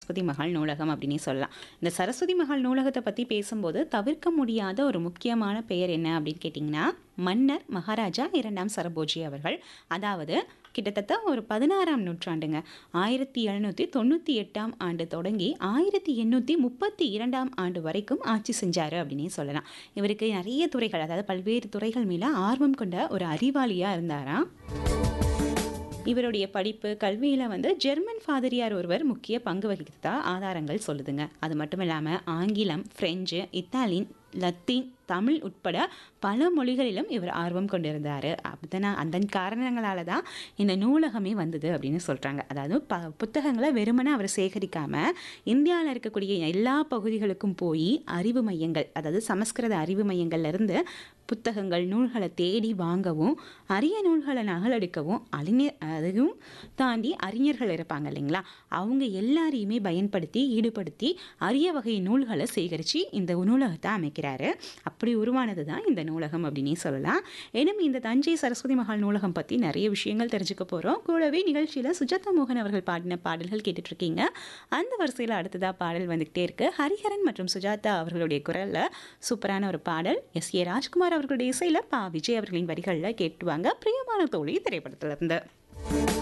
சரஸ்வதி மகால் நூலகம் அப்படின்னே சொல்லலாம் இந்த சரஸ்வதி மகால் நூலகத்தை பற்றி பேசும்போது தவிர்க்க முடியாத ஒரு முக்கியமான பெயர் என்ன அப்படின்னு கேட்டிங்கன்னா மன்னர் மகாராஜா இரண்டாம் சரபோஜி அவர்கள் அதாவது கிட்டத்தட்ட ஒரு பதினாறாம் நூற்றாண்டுங்க ஆயிரத்தி எழுநூற்றி தொண்ணூற்றி எட்டாம் ஆண்டு தொடங்கி ஆயிரத்தி எண்ணூற்றி முப்பத்தி இரண்டாம் ஆண்டு வரைக்கும் ஆட்சி செஞ்சார் அப்படின்னே சொல்லலாம் இவருக்கு நிறைய துறைகள் அதாவது பல்வேறு துறைகள் மேலே ஆர்வம் கொண்ட ஒரு அறிவாளியாக இருந்தாராம் இவருடைய படிப்பு கல்வியில் வந்து ஜெர்மன் ஃபாதரியார் ஒருவர் முக்கிய பங்கு வகித்ததா ஆதாரங்கள் சொல்லுதுங்க அது மட்டும் இல்லாமல் ஆங்கிலம் ஃப்ரெஞ்சு இத்தாலியன் லத்தீன் தமிழ் உட்பட பல மொழிகளிலும் இவர் ஆர்வம் கொண்டிருந்தார் அதனால் அந்த காரணங்களால தான் இந்த நூலகமே வந்தது அப்படின்னு சொல்கிறாங்க அதாவது ப புத்தகங்களை வெறுமனே அவர் சேகரிக்காமல் இந்தியாவில் இருக்கக்கூடிய எல்லா பகுதிகளுக்கும் போய் அறிவு மையங்கள் அதாவது சமஸ்கிருத அறிவு மையங்கள்லேருந்து புத்தகங்கள் நூல்களை தேடி வாங்கவும் அரிய நூல்களை நகலெடுக்கவும் அறிஞர் அதையும் தாண்டி அறிஞர்கள் இருப்பாங்க இல்லைங்களா அவங்க எல்லாரையுமே பயன்படுத்தி ஈடுபடுத்தி அரிய வகை நூல்களை சேகரித்து இந்த நூலகத்தை அமைக்கிறாரு அப்படி உருவானது தான் இந்த நூலகம் அப்படின்னே சொல்லலாம் எனும் இந்த தஞ்சை சரஸ்வதி மகால் நூலகம் பற்றி நிறைய விஷயங்கள் தெரிஞ்சுக்க போகிறோம் கூடவே நிகழ்ச்சியில் சுஜாதா மோகன் அவர்கள் பாடின பாடல்கள் கேட்டுட்ருக்கீங்க அந்த வரிசையில் அடுத்ததாக பாடல் வந்துக்கிட்டே இருக்கு ஹரிஹரன் மற்றும் சுஜாதா அவர்களுடைய குரலில் சூப்பரான ஒரு பாடல் எஸ் ஏ ராஜ்குமார் அவர்களுடைய இசையில் பா விஜய் அவர்களின் வரிகளில் கேட்டுவாங்க பிரியமான தோழி திரைப்படத்திலிருந்து